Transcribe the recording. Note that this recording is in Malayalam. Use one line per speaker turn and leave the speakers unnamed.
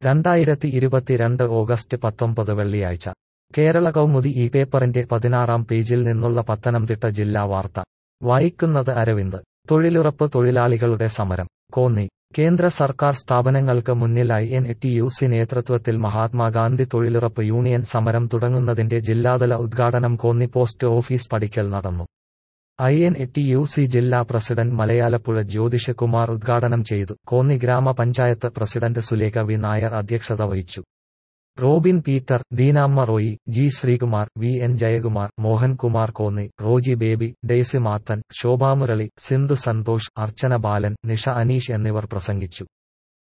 രണ്ടായിരത്തി ഇരുപത്തിരണ്ട് ഓഗസ്റ്റ് പത്തൊമ്പത് വെള്ളിയാഴ്ച കേരള കൗമുദി ഈ പേപ്പറിന്റെ പതിനാറാം പേജിൽ നിന്നുള്ള പത്തനംതിട്ട ജില്ലാ വാർത്ത വായിക്കുന്നത് അരവിന്ദ് തൊഴിലുറപ്പ് തൊഴിലാളികളുടെ സമരം കോന്നി കേന്ദ്ര സർക്കാർ സ്ഥാപനങ്ങൾക്ക് മുന്നിലായി എൻ ടി യു സി നേതൃത്വത്തിൽ മഹാത്മാഗാന്ധി തൊഴിലുറപ്പ് യൂണിയൻ സമരം തുടങ്ങുന്നതിന്റെ ജില്ലാതല ഉദ്ഘാടനം കോന്നി പോസ്റ്റ് ഓഫീസ് പടിക്കൽ നടന്നു I N T U C ജില്ലാ പ്രസിഡന്റ് മലയാലപ്പുഴ ജ്യോതിഷ കുമാർ ഉദ്ഘാടനം ചെയ്തു കോന്നി ഗ്രാമപഞ്ചായത്ത് പ്രസിഡന്റ് സുലേഖ വി നായർ അധ്യക്ഷത വഹിച്ചു Robin Peter Deenamma Roy G Sreekumar V N Jayakumar Mohankumar Konni Roji Baby Daisy Mathan Shobhamurali Sindhu Santhosh Archana Balan Nisha Aneesh എന്നിവർ പ്രസംഗിച്ചു